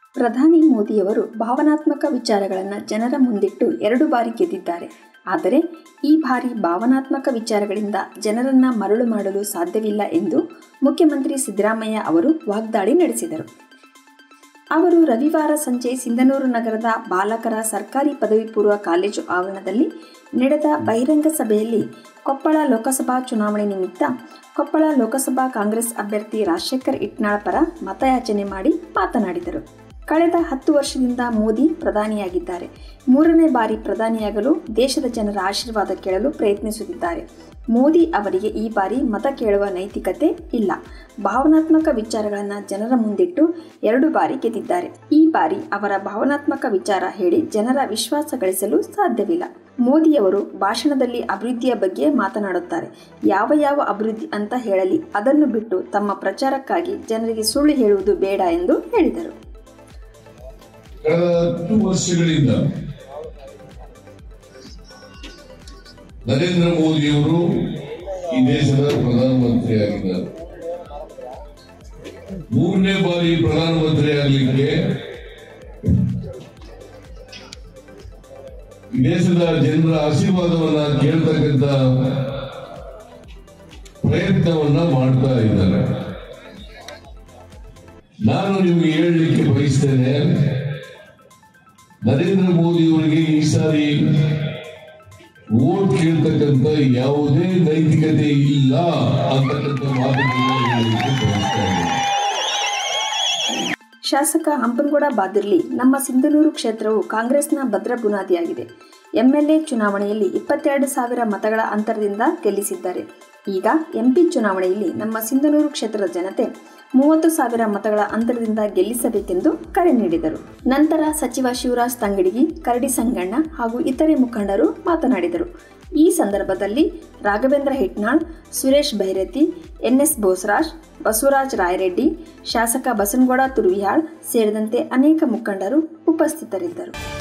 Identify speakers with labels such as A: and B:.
A: ಪ್ರಧಾನಿ ಮೋದಿಯವರು ಭಾವನಾತ್ಮಕ ವಿಚಾರಗಳನ್ನು ಜನರ ಮುಂದಿಟ್ಟು ಎರಡು ಬಾರಿ ಗೆದ್ದಿದ್ದಾರೆ ಆದರೆ ಈ ಬಾರಿ ಭಾವನಾತ್ಮಕ ವಿಚಾರಗಳಿಂದ ಜನರನ್ನ ಮರಳು ಮಾಡಲು ಸಾಧ್ಯವಿಲ್ಲ ಎಂದು ಮುಖ್ಯಮಂತ್ರಿ ಸಿದ್ದರಾಮಯ್ಯ ಅವರು ವಾಗ್ದಾಳಿ ನಡೆಸಿದರು ಅವರು ರವಿವಾರ ಸಂಜೆ ಸಿಂಧನೂರು ನಗರದ ಬಾಲಕರ ಸರ್ಕಾರಿ ಪದವಿ ಪೂರ್ವ ಕಾಲೇಜು ಆವರಣದಲ್ಲಿ ನಡೆದ ಬಹಿರಂಗ ಸಭೆಯಲ್ಲಿ ಕೊಪ್ಪಳ ಲೋಕಸಭಾ ಚುನಾವಣೆ ನಿಮಿತ್ತ ಕೊಪ್ಪಳ ಲೋಕಸಭಾ ಕಾಂಗ್ರೆಸ್ ಅಭ್ಯರ್ಥಿ ರಾಜಶೇಖರ್ ಇಟ್ನಾಳ್ ಪರ ಮತಯಾಚನೆ ಮಾಡಿ ಮಾತನಾಡಿದರು ಕಳೆದ ಹತ್ತು ವರ್ಷದಿಂದ ಮೋದಿ ಪ್ರಧಾನಿಯಾಗಿದ್ದಾರೆ ಮೂರನೇ ಬಾರಿ ಪ್ರಧಾನಿಯಾಗಲು ದೇಶದ ಜನರ ಆಶೀರ್ವಾದ ಕೇಳಲು ಪ್ರಯತ್ನಿಸುತ್ತಿದ್ದಾರೆ ಮೋದಿ ಅವರಿಗೆ ಈ ಬಾರಿ ಮತ ಕೇಳುವ ನೈತಿಕತೆ ಇಲ್ಲ ಭಾವನಾತ್ಮಕ ವಿಚಾರಗಳನ್ನು ಜನರ ಮುಂದಿಟ್ಟು ಎರಡು ಬಾರಿ ಗೆದ್ದಿದ್ದಾರೆ ಈ ಬಾರಿ ಅವರ ಭಾವನಾತ್ಮಕ ವಿಚಾರ ಹೇಳಿ ಜನರ ವಿಶ್ವಾಸ ಗಳಿಸಲು ಸಾಧ್ಯವಿಲ್ಲ ಮೋದಿಯವರು ಭಾಷಣದಲ್ಲಿ ಅಭಿವೃದ್ಧಿಯ ಬಗ್ಗೆ ಮಾತನಾಡುತ್ತಾರೆ ಯಾವ ಯಾವ ಅಭಿವೃದ್ಧಿ ಅಂತ ಹೇಳಲಿ ಅದನ್ನು ಬಿಟ್ಟು ತಮ್ಮ ಪ್ರಚಾರಕ್ಕಾಗಿ ಜನರಿಗೆ ಸುಳ್ಳು ಹೇಳುವುದು ಬೇಡ ಎಂದು ಹೇಳಿದರು
B: ಕಳೆದ ಹತ್ತು ವರ್ಷಗಳಿಂದ ನರೇಂದ್ರ ಮೋದಿಯವರು ಈ ದೇಶದ ಪ್ರಧಾನಮಂತ್ರಿ ಆಗಿದ್ದಾರೆ ಮೂರನೇ ಬಾರಿ ಪ್ರಧಾನಮಂತ್ರಿ ಆಗಲಿಕ್ಕೆ ಈ ದೇಶದ ಜನರ ಆಶೀರ್ವಾದವನ್ನ ಕೇಳ್ತಕ್ಕಂಥ ಪ್ರಯತ್ನವನ್ನ ಮಾಡ್ತಾ ಇದ್ದಾರೆ ನಾನು ನಿಮಗೆ ಹೇಳಲಿಕ್ಕೆ ಬಯಸ್ತೇನೆ ನರೇಂದ್ರ ಮೋದಿ ಅವರಿಗೆ ಈ ಸಾರಿ ವೋಟ್ ಕೇಳ್ತಕ್ಕಂಥ ಯಾವುದೇ ನೈತಿಕತೆ ಇಲ್ಲ ಅಂತಕ್ಕಂಥ ಮಾತುಗಳನ್ನ ಹೇಳಲಿಕ್ಕೆ ಬಯಸ್ತಾ ಇದ್ದೇನೆ
A: ಶಾಸಕ ಹಂಪನಗೌಡ ಬಾದಿರ್ಲಿ ನಮ್ಮ ಸಿಂಧನೂರು ಕ್ಷೇತ್ರವು ಕಾಂಗ್ರೆಸ್ನ ಭದ್ರ ಬುನಾದಿಯಾಗಿದೆ ಎಂಎಲ್ಎ ಚುನಾವಣೆಯಲ್ಲಿ ಇಪ್ಪತ್ತೆರಡು ಸಾವಿರ ಮತಗಳ ಅಂತರದಿಂದ ಗೆಲ್ಲಿಸಿದ್ದಾರೆ ಈಗ ಎಂಪಿ ಚುನಾವಣೆಯಲ್ಲಿ ನಮ್ಮ ಸಿಂಧನೂರು ಕ್ಷೇತ್ರದ ಜನತೆ ಮೂವತ್ತು ಸಾವಿರ ಮತಗಳ ಅಂತರದಿಂದ ಗೆಲ್ಲಿಸಬೇಕೆಂದು ಕರೆ ನೀಡಿದರು ನಂತರ ಸಚಿವ ಶಿವರಾಜ್ ತಂಗಡಗಿ ಕರಡಿ ಸಂಗಣ್ಣ ಹಾಗೂ ಇತರೆ ಮುಖಂಡರು ಮಾತನಾಡಿದರು ಈ ಸಂದರ್ಭದಲ್ಲಿ ರಾಘವೇಂದ್ರ ಹಿಟ್ನಾಳ್ ಸುರೇಶ್ ಬೈರತಿ ಎನ್ಎಸ್ ಬೋಸರಾಜ್ ಬಸವರಾಜ್ ರಾಯರೆಡ್ಡಿ ಶಾಸಕ ಬಸನಗೌಡ ತುರ್ವಿಹಾಳ್ ಸೇರಿದಂತೆ ಅನೇಕ ಮುಖಂಡರು ಉಪಸ್ಥಿತರಿದ್ದರು